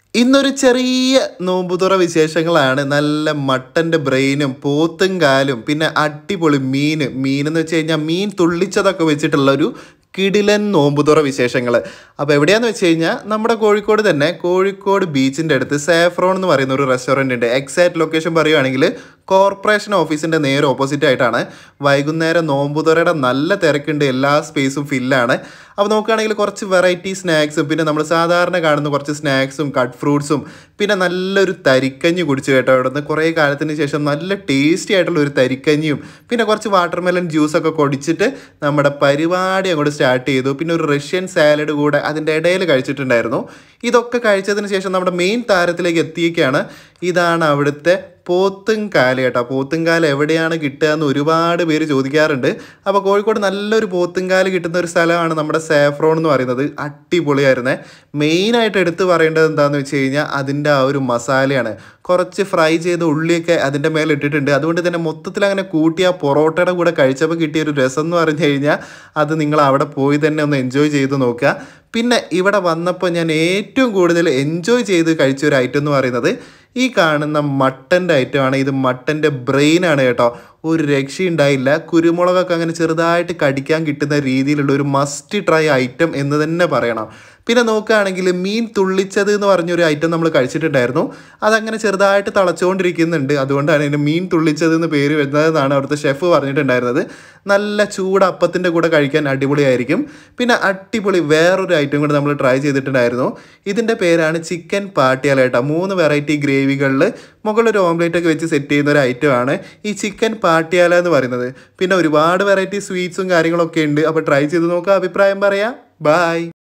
ഇന്നൊരു ചെറിയ നോമ്പുതുറ വിശേഷങ്ങളാണ് നല്ല മട്ടൻ്റെ ബ്രെയിനും പോത്തും കാലും പിന്നെ അടിപൊളി മീൻ മീൻ എന്ന് വെച്ച് കഴിഞ്ഞാൽ മീൻ തുള്ളിച്ചതൊക്കെ വെച്ചിട്ടുള്ള ഒരു കിടിലൻ നോമ്പുതുറ വിശേഷങ്ങൾ അപ്പോൾ എവിടെയാന്ന് വെച്ച് കഴിഞ്ഞാൽ നമ്മുടെ കോഴിക്കോട് തന്നെ കോഴിക്കോട് ബീച്ചിൻ്റെ അടുത്ത് സാഫ്രോൺ എന്ന് പറയുന്ന ഒരു റെസ്റ്റോറൻറ്റ് ഉണ്ട് എക്സാക്ട് ലൊക്കേഷൻ പറയുവാണെങ്കിൽ കോർപ്പറേഷൻ ഓഫീസിൻ്റെ നേരെ ഓപ്പോസിറ്റ് ആയിട്ടാണ് വൈകുന്നേരം നോമ്പുതുറയുടെ നല്ല തിരക്കുണ്ട് എല്ലാ സ്പേസും ഫില്ലാണ് അപ്പോൾ നോക്കുകയാണെങ്കിൽ കുറച്ച് വെറൈറ്റി സ്നാക്സും പിന്നെ നമ്മൾ സാധാരണ കാണുന്ന കുറച്ച് സ്നാക്സും കട്ട് ഫ്രൂട്ട്സും പിന്നെ നല്ലൊരു തരിക്കഞ്ഞി കുടിച്ച് കേട്ടോ അവിടെ നിന്ന് കുറേ കാലത്തിന് ശേഷം നല്ല ടേസ്റ്റി ആയിട്ടുള്ള ഒരു തരിക്കഞ്ഞിയും പിന്നെ കുറച്ച് വാട്ടർമെലൺ ജ്യൂസൊക്കെ കുടിച്ചിട്ട് നമ്മുടെ പരിപാടി അങ്ങോട്ട് സ്റ്റാർട്ട് ചെയ്തു പിന്നെ ഒരു റഷ്യൻ സാലഡ് കൂടെ അതിൻ്റെ ഇടയിൽ കഴിച്ചിട്ടുണ്ടായിരുന്നു ഇതൊക്കെ കഴിച്ചതിന് ശേഷം നമ്മുടെ മെയിൻ താരത്തിലേക്ക് എത്തിയേക്കാണ് ഇതാണ് അവിടുത്തെ പോത്തുംകാല് കേട്ടോ പോത്തുംകാല് എവിടെയാണ് കിട്ടുക എന്ന് ഒരുപാട് പേര് ചോദിക്കാറുണ്ട് അപ്പോൾ കോഴിക്കോട് നല്ലൊരു പോത്തുംകാല് കിട്ടുന്ന ഒരു സ്ഥലമാണ് നമ്മുടെ സാഫ്രോൺ എന്ന് പറയുന്നത് അടിപൊളിയായിരുന്നേ മെയിനായിട്ട് എടുത്ത് പറയേണ്ടത് എന്താണെന്ന് വെച്ച് കഴിഞ്ഞാൽ അതിൻ്റെ ആ ഒരു മസാലയാണ് കുറച്ച് ഫ്രൈ ചെയ്ത ഉള്ളിയൊക്കെ അതിൻ്റെ മേലെ ഇട്ടിട്ടുണ്ട് അതുകൊണ്ട് തന്നെ മൊത്തത്തിൽ അങ്ങനെ കൂട്ടി ആ പൊറോട്ടയുടെ കൂടെ കഴിച്ചപ്പോൾ കിട്ടിയ ഒരു രസം എന്ന് പറഞ്ഞു കഴിഞ്ഞാൽ അത് നിങ്ങൾ അവിടെ പോയി തന്നെ ഒന്ന് എൻജോയ് ചെയ്ത് നോക്കുക പിന്നെ ഇവിടെ വന്നപ്പോൾ ഞാൻ ഏറ്റവും കൂടുതൽ എൻജോയ് ചെയ്ത് കഴിച്ച ഒരു ഐറ്റം എന്ന് പറയുന്നത് ഈ കാണുന്ന മട്ടൻ്റെ ഐറ്റമാണ് ഇത് മട്ടൻ്റെ ബ്രെയിനാണ് കേട്ടോ ഒരു രക്ഷയുണ്ടായില്ല കുരുമുളകൊക്കെ അങ്ങനെ ചെറുതായിട്ട് കടിക്കാൻ കിട്ടുന്ന രീതിയിലുള്ള ഒരു മസ്റ്റ് ട്രൈ ഐറ്റം എന്ന് തന്നെ പറയണം പിന്നെ നോക്കുകയാണെങ്കിൽ മീൻ തുള്ളിച്ചത് എന്ന് പറഞ്ഞൊരു ഐറ്റം നമ്മൾ കഴിച്ചിട്ടുണ്ടായിരുന്നു അതങ്ങനെ ചെറുതായിട്ട് തിളച്ചുകൊണ്ടിരിക്കുന്നുണ്ട് അതുകൊണ്ടാണ് ഇതിന് മീൻ തുള്ളിച്ചത് എന്ന് പേര് വരുന്നതെന്നാണ് അവിടുത്തെ ഷെഫ് പറഞ്ഞിട്ടുണ്ടായിരുന്നത് നല്ല ചൂട് അപ്പത്തിൻ്റെ കൂടെ കഴിക്കാൻ അടിപൊളിയായിരിക്കും പിന്നെ അടിപൊളി വേറൊരു ഐറ്റം കൂടെ നമ്മൾ ട്രൈ ചെയ്തിട്ടുണ്ടായിരുന്നു ഇതിൻ്റെ പേരാണ് ചിക്കൻ പാട്ടിയാല കേട്ടോ മൂന്ന് വെറൈറ്റി ഗ്രേവികളിൽ മുകളിലൊരു ഓംലേറ്റ് ഒക്കെ വെച്ച് സെറ്റ് ചെയ്യുന്ന ഒരു ഐറ്റമാണ് ഈ ചിക്കൻ പാട്ടിയാല എന്ന് പറയുന്നത് പിന്നെ ഒരുപാട് വെറൈറ്റി സ്വീറ്റ്സും കാര്യങ്ങളൊക്കെ ഉണ്ട് അപ്പോൾ ട്രൈ ചെയ്ത് നോക്കുക അഭിപ്രായം പറയാം ബായ്